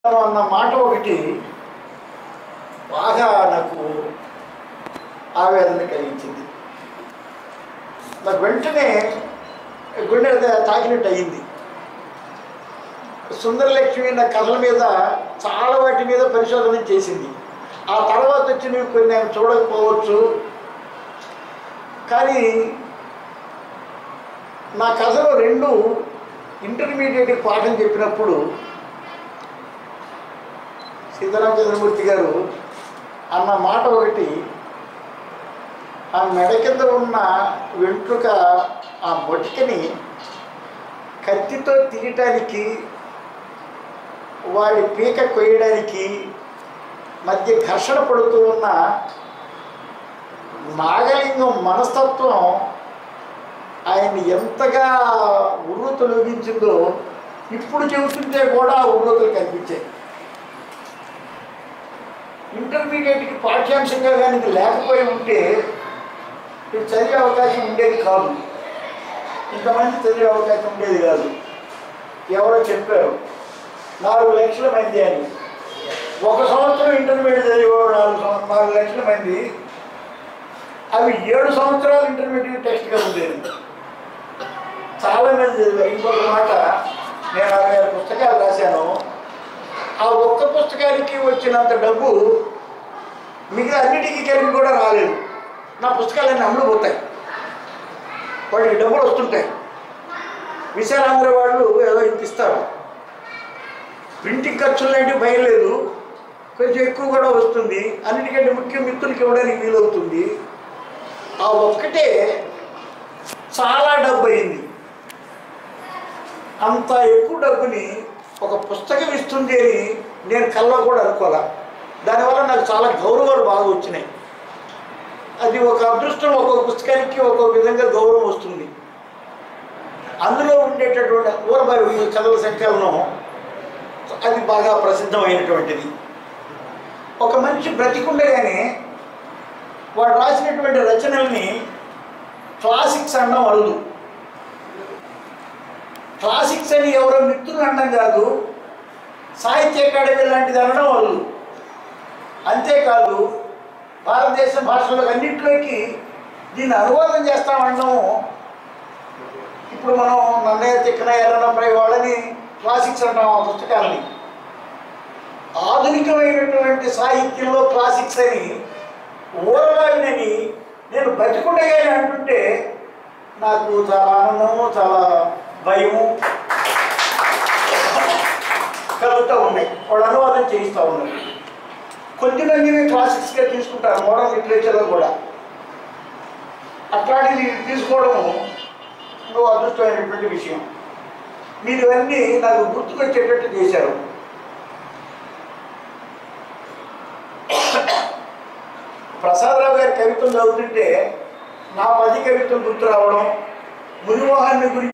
అన్న మాట ఒకటి బాగా నాకు ఆవేదన కలిగించింది నాకు వెంటనే గుండె తాకినట్టు అయింది సుందరలక్ష్మి నా కథల మీద చాలా వాటి మీద పరిశోధన చేసింది ఆ తర్వాత వచ్చినవి కొన్ని నేను చూడకపోవచ్చు కానీ నా కథలో రెండు ఇంటర్మీడియట్ పాఠం చెప్పినప్పుడు సీతారామచంద్రమూర్తి గారు అన్న మాట ఒకటి ఆ మెడ కింద ఉన్న వెంట్రుక ఆ మొటికని కత్తితో తీయటానికి వాడి పీక కొయ్యడానికి మధ్య ఘర్షణ పడుతూ ఉన్న నాగలింగం మనస్తత్వం ఆయన్ని ఎంతగా ఉర్రు తొలగించిందో ఇప్పుడు చెబుతుంటే కూడా ఆ ఉర్రతులు కనిపించాయి ఇంటర్మీడియట్కి పాఠ్యాంశంగా కానీ ఇది లేకపోయి ఉంటే ఇది చదివే అవకాశం ఉండేది కాదు ఇంతమంది చదివే అవకాశం ఉండేది కాదు ఎవరో చెప్పారు నాలుగు లక్షల మంది అని ఒక సంవత్సరం ఇంటర్మీడియట్ చదివేవాడు నాలుగు సంవత్సరం నాలుగు లక్షల మంది అవి ఏడు సంవత్సరాలు ఇంటర్మీడియట్ టెస్ట్గా ఉండేది చాలా మంది చదివారు ఇంకొక మాట నేను అరవై ఆరు పుస్తకాలు రాశాను ఆ ఒక్క పుస్తకానికి వచ్చినంత డబ్బు మిగతా అన్నిటికీ కలిపి కూడా రాలేదు నా పుస్తకాలన్నీ అమ్ముడు పోతాయి వాడికి డబ్బులు వస్తుంటాయి విశాలాంధ్ర వాళ్ళు ఏదో ఇంత ఇస్తారు ప్రింటింగ్ ఖర్చులు లాంటివి భయం లేదు కొంచెం ఎక్కువ కూడా వస్తుంది అన్నిటికంటే ముఖ్యం మిత్రులకి ఇవ్వడానికి వీలవుతుంది ఆ ఒక్కటే చాలా డబ్బు అయింది అంత ఎక్కువ డబ్బుని ఒక పుస్తకం ఇస్తుంది అని నేను కల్లో కూడా అనుకోలే దానివల్ల నాకు చాలా గౌరవాలు బాగా వచ్చినాయి అది ఒక అదృష్టం ఒక్కొక్క పుస్తకానికి ఒక్కొక్క విధంగా గౌరవం వస్తుంది అందులో ఉండేటటువంటి ఊరబాయి కథల సంకలనం అది బాగా ప్రసిద్ధమైనటువంటిది ఒక మనిషి బ్రతికుండగానే వాడు రాసినటువంటి రచనల్ని క్లాసిక్స్ అనడం అరుదు క్లాసిక్స్ అని ఎవరో మిత్రులు అనడం కాదు సాహిత్య అకాడమీ లాంటిది అనడం వాళ్ళు అంతేకాదు భారతదేశ భాషలకు అన్నింటిలోకి దీన్ని అనువాదం చేస్తామనడం ఇప్పుడు మనం నన్నయ్య తిక్కన ఎర్రనపై వాళ్ళని క్లాసిక్స్ అంటాం ఆ పుస్తకాలని ఆధునికమైనటువంటి సాహిత్యంలో క్లాసిక్స్ అని ఊరగాయనని నేను బతికుండగానే అంటుంటే నాకు చాలా ఆనందము చాలా భయము కలుగుతూ ఉన్నాయి వాళ్ళు అనువాదం చేయిస్తూ ఉన్నారు కొద్దిమందిని క్లాసిక్స్గా తీసుకుంటారు మోడర్న్ లిటరేచర్లో కూడా అట్లాంటిది తీసుకోవడము నువ్వు అదృష్టమైనటువంటి విషయం మీరు ఇవన్నీ నాకు గుర్తుకొచ్చేటట్టు చేశారు ప్రసాదరావు గారి కవితలు చదువుతుంటే నా పది కవితలు గుర్తు రావడం మునిమోహన్ గురించి